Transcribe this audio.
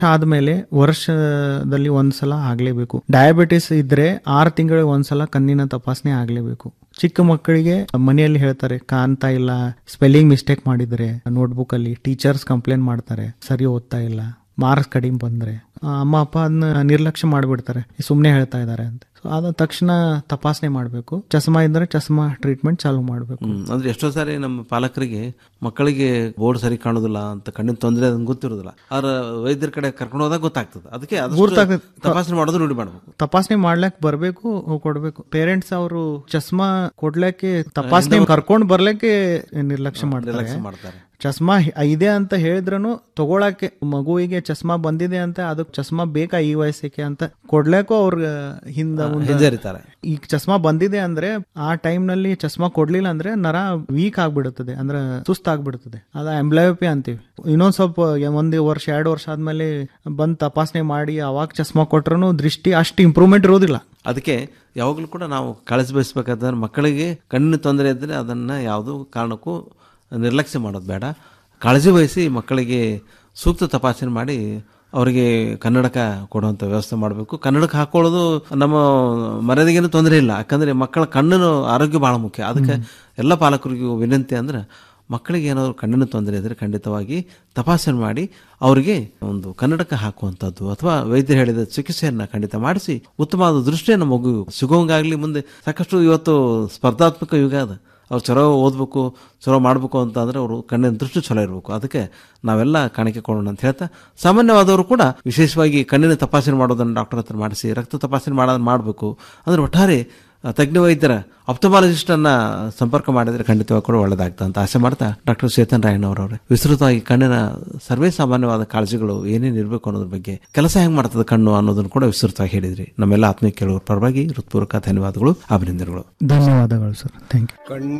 ಆದ್ಮೇಲೆ ವರ್ಷದಲ್ಲಿ ಒಂದ್ಸಲ ಆಗ್ಲೇಬೇಕು ಡಯಾಬಿಟಿಸ್ ಇದ್ರೆ ಆರು ತಿಂಗಳಿಗೆ ಒಂದ್ಸಲ ಕಣ್ಣಿನ ತಪಾಸಣೆ ಆಗ್ಲೇಬೇಕು ಚಿಕ್ಕ ಮಕ್ಕಳಿಗೆ ಮನೆಯಲ್ಲಿ ಹೇಳ್ತಾರೆ ಕಾಣ್ತಾ ಇಲ್ಲ ಸ್ಪೆಲ್ಲಿಂಗ್ ಮಿಸ್ಟೇಕ್ ಮಾಡಿದ್ರೆ ನೋಟ್ಬುಕ್ ಅಲ್ಲಿ ಟೀಚರ್ಸ್ ಕಂಪ್ಲೇಂಟ್ ಮಾಡ್ತಾರೆ ಸರಿ ಓದ್ತಾ ಇಲ್ಲ ಮಾರ್ಕ್ಸ್ ಕಡಿಮೆ ಬಂದ್ರೆ ಆ, ಅಮ್ಮ ಅಪ್ಪ ಅದನ್ನ ನಿರ್ಲಕ್ಷ್ಯ ಮಾಡಿಬಿಡ್ತಾರೆ ಸುಮ್ಮನೆ ಹೇಳ್ತಾ ಇದ್ದಾರೆ ಅಂತ ಸೊ ಅದ ತಕ್ಷಣ ತಪಾಸಣೆ ಮಾಡಬೇಕು ಚಸ್ಮಾ ಇದ್ರೆ ಚಸ್ಮಾ ಟ್ರೀಟ್ಮೆಂಟ್ ಚಾಲೂ ಮಾಡಬೇಕು ಹ್ಮ್. ಅಂದ್ರೆ ಎಷ್ಟೋ ಸಾರಿ ನಮ್ಮ ಪಾಲಕರಿಗೆ ಮಕ್ಕಳಿಗೆ ಬೋರ್ಡ್ ಸರಿ ಕಾಣೋದಿಲ್ಲ ಅಂತ ಕಣ್ಣಿನ ತೊಂದರೆ ಅದನ್ನ ಗೊತ್ತಿರೋದಿಲ್ಲ ಆದ್ರೆ ವೈದ್ಯರ ಕಡೆ ಕರ್ಕೊಂಡು ಹೋದಾಗ ಗೊತ್ತಾಗ್ತದೆ ಅದಕ್ಕೆ ಆದಷ್ಟು ಗುರ್ತಾಗ್ತದೆ. ತಪಾಸಣೆ ಮಾಡೋದು ನೋಡಿ ಮಾಡಬೇಕು ತಪಾಸಣೆ ಮಾಡ್ಲಕ್ ಬರ್ಬೇಕು ಕೊಡ್ಬೇಕು ಪೇರೆಂಟ್ಸ್ ಅವರು ಚಸ್ಮಾ ಕೊಡ್ಲಿಕ್ಕೆ ತಪಾಸಣೆ ಕರ್ಕೊಂಡ್ ಬರ್ಲಿಕ್ಕೆ ನಿರ್ಲಕ್ಷ್ಯ ಮಾಡ್ತಾರೆ ನಿರ್ಲಕ್ಷ್ಯ ಮಾಡ್ತಾರೆ ಚಸ್ಮಾ ಹಿ- ಇದೆ ಅಂತ ಹೇಳಿದ್ರನು ತಗೊಳಕ್ಕೆ ಮಗುವಿಗೆ ಚಸ್ಮಾ ಬಂದಿದೆ ಅಂತ ಅದಕ್ಕೆ ಚಸ್ಮಾ ಬೇಕಾ ಈ ವಯಸ್ಸಿಗೆ ಅಂತ ಕೊಡ್ಲಿಕ್ಕೂ ಅವ್ರ ಹಿಂದ ಮುಂದೆ ಹಿಂಜರಿತಾರೆ ಈಗ ಚಸ್ಮಾ ಬಂದಿದೆ ಅಂದ್ರೆ ಆ ಟೈಮ್ ನಲ್ಲಿ ಚಸ್ಮಾ ಕೊಡ್ಲಿಲ್ಲ ಅಂದ್ರೆ ನರ ವೀಕ್ ಆಗ್ಬಿಡುತ್ತದೆ ಅಂದ್ರೆ ಸುಸ್ತಾಗ್ಬಿಡುತ್ತದೆ ಅದ ಎಂಬ್ಲಯೋಪಿ ಅಂತೀವಿ ಇನ್ನೊಂದ್ ಸ್ವಲ್ಪ ಒಂದ್ ವರ್ಷ ಎರಡು ವರ್ಷ ಆದ್ಮೇಲೆ ಬಂದ್ ತಪಾಸಣೆ ಮಾಡಿ ಅವಾಗ ಚಸ್ಮಾ ಕೊಟ್ರು ದೃಷ್ಟಿ ಅಷ್ಟು ಇಂಪ್ರೂವ್ಮೆಂಟ್ ಇರೋದಿಲ್ಲ ಅದಕ್ಕೆ ಯಾವಾಗಲೂ ಕೂಡ ನಾವು ಕಾಳಜಿ ಬಯಸ್ಬೇಕಾದ್ರೆ ಮಕ್ಕಳಿಗೆ ಕಣ್ಣಿನ ತೊಂದರೆ ಇದ್ದರೆ ಅದನ್ನು ಯಾವುದೂ ಕಾರಣಕ್ಕೂ ನಿರ್ಲಕ್ಷ್ಯ ಮಾಡೋದು ಬೇಡ ಕಾಳಜಿ ವಹಿಸಿ ಮಕ್ಕಳಿಗೆ ಸೂಕ್ತ ತಪಾಸಣೆ ಮಾಡಿ ಅವರಿಗೆ ಕನ್ನಡಕ ಕೊಡುವಂಥ ವ್ಯವಸ್ಥೆ ಮಾಡಬೇಕು ಕನ್ನಡಕ ಹಾಕೊಳ್ಳೋದು ನಮ್ಮ ಮರ್ಯಾದೆಗೇನು ತೊಂದರೆ ಇಲ್ಲ ಯಾಕಂದರೆ ಮಕ್ಕಳ ಕಣ್ಣಿನ ಆರೋಗ್ಯ ಭಾಳ ಮುಖ್ಯ ಅದಕ್ಕೆ ಎಲ್ಲ ಪಾಲಕರಿಗೂ ವಿನಂತಿ ಅಂದ್ರೆ ಮಕ್ಕಳಿಗೆ ಏನಾದರೂ ಕಣ್ಣಿನ ತೊಂದರೆ ಇದ್ದರೆ ಖಂಡಿತವಾಗಿ ತಪಾಸಣೆ ಮಾಡಿ ಅವರಿಗೆ ಒಂದು ಕನ್ನಡಕ ಹಾಕುವಂಥದ್ದು ಅಥವಾ ವೈದ್ಯರು ಹೇಳಿದ ಚಿಕಿತ್ಸೆಯನ್ನು ಖಂಡಿತ ಮಾಡಿಸಿ ಉತ್ತಮವಾದ ದೃಷ್ಟಿಯನ್ನು ಮಗು ಸಿಗೋಂಗಾಗಲಿ ಮುಂದೆ ಸಾಕಷ್ಟು ಇವತ್ತು ಸ್ಪರ್ಧಾತ್ಮಕ ಯುಗ ಅದ ಅವ್ರು ಚಲೋ ಓದಬೇಕು ಚಲೋ ಮಾಡಬೇಕು ಅಂತಂದ್ರೆ ಅವರು ಕಣ್ಣಿನ ದೃಷ್ಟಿ ಚಲೋ ಇರಬೇಕು ಅದಕ್ಕೆ ನಾವೆಲ್ಲ ಕಾಣಿಕೆ ಕೊಡೋಣ ಅಂತ ಹೇಳ್ತಾ ಸಾಮಾನ್ಯವಾದವರು ಕೂಡ ವಿಶೇಷವಾಗಿ ಕಣ್ಣಿನ ತಪಾಸಣೆ ಮಾಡೋದನ್ನು ಡಾಕ್ಟರ್ ಹತ್ರ ಮಾಡಿಸಿ ರಕ್ತ ತಪಾಸಣೆ ಮಾಡೋದನ್ನು ಮಾಡಬೇಕು ಅಂದ್ರೆ ಒಟ್ಟಾರೆ ಆ, ತಜ್ಞ ವೈದ್ಯರ ಅಪ್ಟಮಾಲಜಿಸ್ಟನ್ನ ಸಂಪರ್ಕ ಮಾಡಿದ್ರೆ ಖಂಡಿತವಾಗಿ ಕೂಡ ಒಳ್ಳೆದಾಗ್ತದೆ ಅಂತ ಆಸೆ ಮಾಡ್ತಾ ಡಾಕ್ಟರ್ ಚೇತನ್ ರಾಯಣ್ಣವರವ್ರೆ ವಿಸ್ತೃತವಾಗಿ ಕಣ್ಣಿನ ಸರ್ವೇ ಸಾಮಾನ್ಯವಾದ ಕಾಳಜಿಗಳು ಏನೇನು ಇರಬೇಕು ಅನ್ನೋದ್ರ ಬಗ್ಗೆ ಕೆಲಸ ಹೆಂಗೆ ಮಾಡ್ತದೆ ಕಣ್ಣು ಅನ್ನೋದನ್ನು ಕೂಡ ವಿಸ್ತೃತವಾಗಿ ಹೇಳಿದ್ರಿ ನಮ್ಮೆಲ್ಲ ಆತ್ಮೀಯ ಕೇಳುವ ಪರವಾಗಿ ಹೃತ್ಪೂರ್ವಕ ಧನ್ಯವಾದಗಳು ಅಭಿನಂದನೆಗಳು ಧನ್ಯವಾದಗಳು ಸರ್ ಥ್ಯಾಂಕ್ ಯು ಕಣ್ಣು